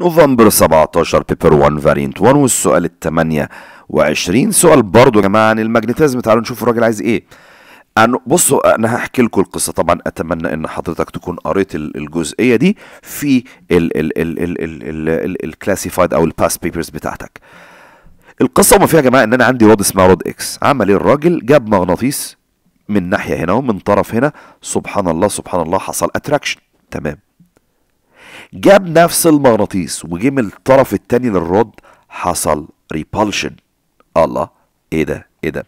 نوفمبر 17 بيبر 1 فارينت 1 والسؤال ال 28 سؤال برضه يا جماعه عن الماجنتيزم تعالوا نشوف الراجل عايز ايه أنا بصوا انا هحكي لكم القصه طبعا اتمنى ان حضرتك تكون قريت ال- الجزئيه دي في الكلاسيفايد او الباست بيبرز بتاعتك القصه ما فيها يا جماعه ان انا عندي رود اسمها رود اكس عمل ايه الراجل جاب مغناطيس من ناحيه هنا ومن طرف هنا سبحان الله سبحان الله حصل اتراكشن تمام جاب نفس المغناطيس وجه من الطرف التاني للرود حصل ريبالشن الله ايه ده ايه ده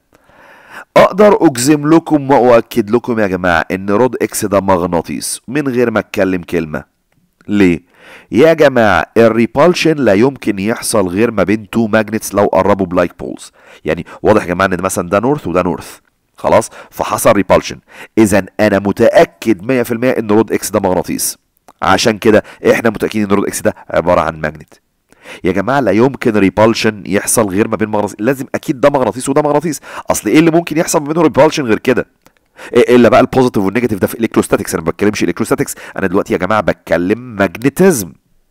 اقدر اجزم لكم واؤكد لكم يا جماعه ان رود اكس ده مغناطيس من غير ما اتكلم كلمه ليه يا جماعه الريبالشن لا يمكن يحصل غير ما بين تو ماجنتس لو قربوا بلايك بولز يعني واضح يا جماعه ان مثلا ده نورث وده نورث خلاص فحصل ريبالشن اذا انا متاكد 100% ان رود اكس ده مغناطيس عشان كده احنا متاكدين ان رود اكس ده عباره عن ماجنت يا جماعه لا يمكن ريبالشن يحصل غير ما بين مغناطيس لازم اكيد ده مغناطيس وده مغناطيس اصل ايه اللي ممكن يحصل ما بينهم ريبالشن غير كده إيه الا بقى البوزيتيف والنيجاتيف ده في الكتروستاتكس انا ما بتكلمش الكتروستاتكس انا دلوقتي يا جماعه بتكلم ماجنتيزم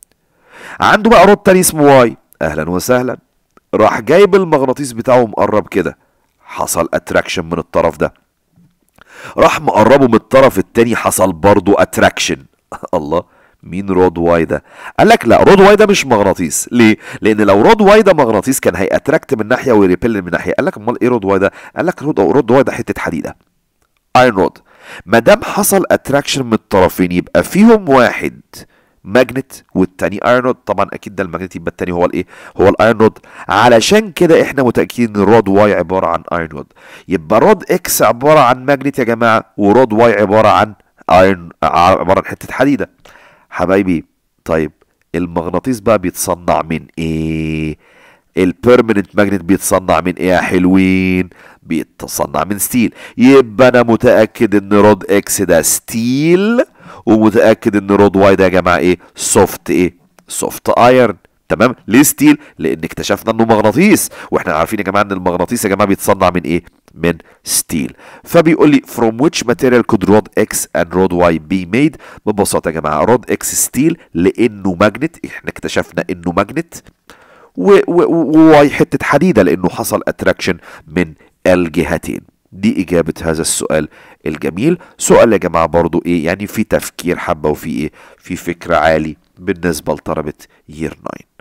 عنده بقى رود تاني اسمه واي اهلا وسهلا راح جايب المغناطيس بتاعه مقرب كده حصل اتراكشن من الطرف ده راح مقربه من الطرف التاني حصل برضه اتراكشن الله مين رود واي ده قال لك لا رود واي ده مش مغناطيس ليه لان لو رود واي ده مغناطيس كان هيأتراكت من ناحيه ويريبل من ناحيه قال لك امال ايه رود واي ده قال لك رود رود واي ده حته حديده ايرون رود ما دام حصل اتراكشن من الطرفين يبقى فيهم واحد ماجنت والتاني ايرون رود طبعا اكيد ده الماجنت يبقى التاني هو الايه هو الايرون رود علشان كده احنا متاكدين ان رود واي عباره عن ايرون رود يبقى رود اكس عباره عن ماجنت يا جماعه ورود واي عباره عن ايرون عباره عن حته حديده حبايبي طيب المغناطيس بقى بيتصنع من ايه البيرمننت ماجنت بيتصنع من ايه يا حلوين بيتصنع من ستيل يبقى انا متاكد ان رود اكس ده ستيل ومتاكد ان رود واي ده يا جماعه ايه سوفت ايه سوفت ايرن تمام ليه ستيل لان اكتشفنا انه مغناطيس واحنا عارفين يا جماعه ان المغناطيس يا جماعه بيتصنع من ايه من ستيل فبيقول لي from which material could rod X and rod Y be made ببساطه يا جماعه رود اكس ستيل لانه ماجنت احنا اكتشفنا انه ماجنت وواي حته حديده لانه حصل اتراكشن من الجهتين دي إجابة هذا السؤال الجميل سؤال يا جماعة برضو إيه يعني في تفكير حبة وفي إيه في فكر عالي بالنسبة لطلبة يير 9